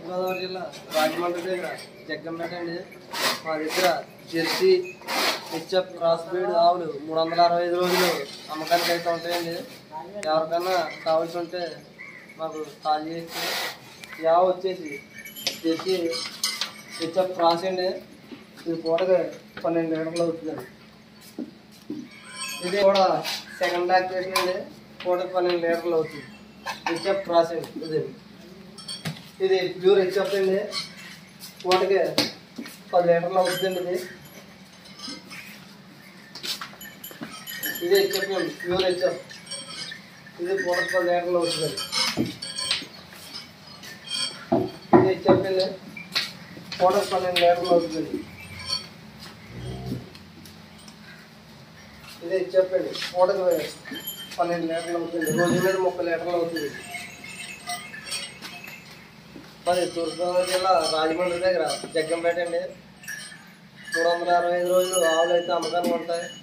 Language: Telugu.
తూర్పుగోదావరి జిల్లా రాజమండ్రి దగ్గర జగ్గంపేట అండి మా దగ్గర జెర్సీ హెచ్ఎఫ్ క్రాస్ బ్రీడ్ ఆవులు మూడు వందల అరవై ఐదు రోజులు అమ్మకానికి అయితే ఉంటాయండి ఎవరికైనా కావాల్సి ఉంటే మాకు కాల్ చేసి ఈ ఆవు వచ్చేసి జెర్సీ హెచ్ఎఫ్ క్రాస్ అండి ఇది పూటగా పన్నెండు లీటర్లు అవుతుందండి ఇది కూడా సెకండ్ యాక్టివేషన్ అండి పూటకి పన్నెండు లీటర్లు అవుతుంది హెచ్ఎఫ్ క్రాస్ అండి ఇది ఇది ప్యూర్ హెచ్ఎఫ్ అండి పూటకి పది లీటర్లు అవుతుందండి ఇది ఇది హెచ్ఎఫ్ అండి ప్యూర్ హెచ్ఎఫ్ ఇది పూటకి పది లీటర్లు అవుతుందండి ఇది హెచ్ఎఫ్ అండి పూటకి పన్నెండు లీటర్లు అవుతుందండి ఇది చెప్పండి పూటకు పన్నెండు లీటర్లు అవుతుంది రోజు మీద ముప్పై లీటర్లు అవుతుంది మరి తూర్పుగోదావరి జిల్లా రాజమండ్రి దగ్గర జగ్గంపేట అండి మూడు వందల అరవై ఐదు రోజులు ఆవులు అయితే అమ్మకానికి ఉంటాయి